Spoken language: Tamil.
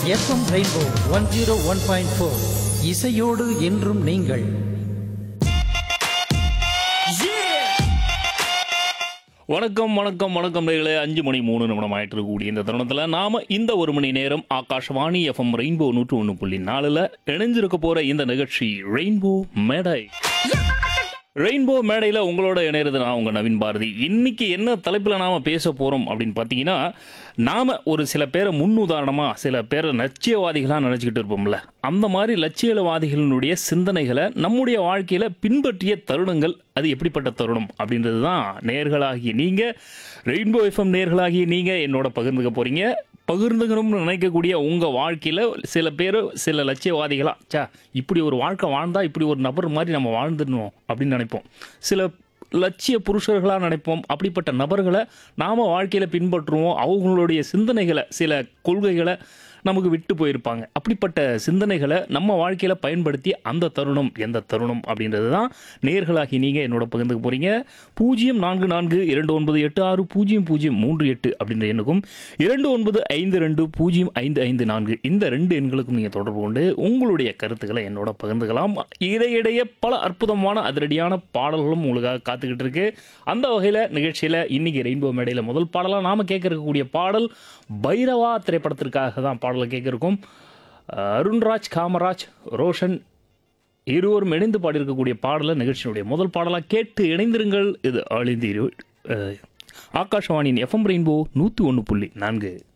FM rainbow one zero one point four இசையோடு என்றும் நீங்கள் வணக்கம் வணக்கம் வணக்கம் நேர்களே அஞ்சு மணி மூணு நிமிடம் ஆயிட்டு இருக்கக்கூடிய இந்த தருணத்தில் நாம இந்த ஒரு மணி நேரம் ஆகாஷவாணி எஃப்எம் ரெயின்போ நூற்று ஒன்று புள்ளி நாலில் இணைஞ்சிருக்க போற இந்த நிகழ்ச்சி ரெயின்போ மேடை ரெயின்போ மேடையில் உங்களோட இணையிறது நான் உங்கள் நவீன் பாரதி இன்னைக்கு என்ன தலைப்பில் நாம் பேச போகிறோம் அப்படின்னு பார்த்தீங்கன்னா நாம் ஒரு சில பேரை முன்னுதாரணமாக சில பேரை லட்சியவாதிகளாக நினச்சிக்கிட்டு இருப்போம்ல அந்த மாதிரி லட்சியவாதிகளினுடைய சிந்தனைகளை நம்முடைய வாழ்க்கையில் பின்பற்றிய தருணங்கள் அது எப்படிப்பட்ட தருணம் அப்படின்றது தான் நேர்களாகி நீங்கள் ரெயின்போ எஃப்எம் நேர்களாகி நீங்கள் என்னோட பகிர்ந்துக்க போகிறீங்க பகிர்ந்துக்கணும்னு நினைக்கக்கூடிய உங்கள் வாழ்க்கையில் சில பேர் சில லட்சியவாதிகளா சா இப்படி ஒரு வாழ்க்கை வாழ்ந்தா இப்படி ஒரு நபர் மாதிரி நம்ம வாழ்ந்துடணும் அப்படின்னு நினைப்போம் சில லட்சிய புருஷர்களாக நினைப்போம் அப்படிப்பட்ட நபர்களை நாம் வாழ்க்கையில் பின்பற்றுவோம் அவங்களுடைய சிந்தனைகளை சில கொள்கைகளை நமக்கு விட்டு போயிருப்பாங்க அப்படிப்பட்ட சிந்தனைகளை நம்ம வாழ்க்கையில் பயன்படுத்தி அந்த தருணம் எந்த தருணம் அப்படின்றது தான் நேர்களாகி நீங்கள் என்னோட பகிர்ந்துக்க போகிறீங்க பூஜ்ஜியம் நான்கு நான்கு இரண்டு ஒன்பது எட்டு ஆறு பூஜ்ஜியம் பூஜ்ஜியம் மூன்று எட்டு அப்படின்ற எண்ணுக்கும் இரண்டு ஒன்பது ஐந்து ரெண்டு பூஜ்ஜியம் ஐந்து ஐந்து நான்கு இந்த ரெண்டு எண்களுக்கும் நீங்கள் தொடர்பு கொண்டு உங்களுடைய கருத்துக்களை என்னோட பகிர்ந்துக்கலாம் இடையிடையே பல அற்புதமான அதிரடியான பாடல்களும் உங்களுக்காக காத்துக்கிட்டு இருக்கு அந்த வகையில் நிகழ்ச்சியில் இன்னைக்கு ரெயின்போ மேடையில் முதல் பாடலாக நாம் கேட்க இருக்கக்கூடிய பாடல் பைரவா திரைப்படத்திற்காக தான் பாடலை கேட்க இருக்கோம் அருண்ராஜ் காமராஜ் ரோஷன் இருவரும் இணைந்து பாடியிருக்கக்கூடிய பாடலை நிகழ்ச்சியினுடைய முதல் பாடலாக கேட்டு இணைந்திருங்கள் இது ஆளிந்தி இரு அஹ், ஆகாஷவாணியின் எஃப்எம் ரெயின்போ நூற்றி ஒன்று புள்ளி நான்கு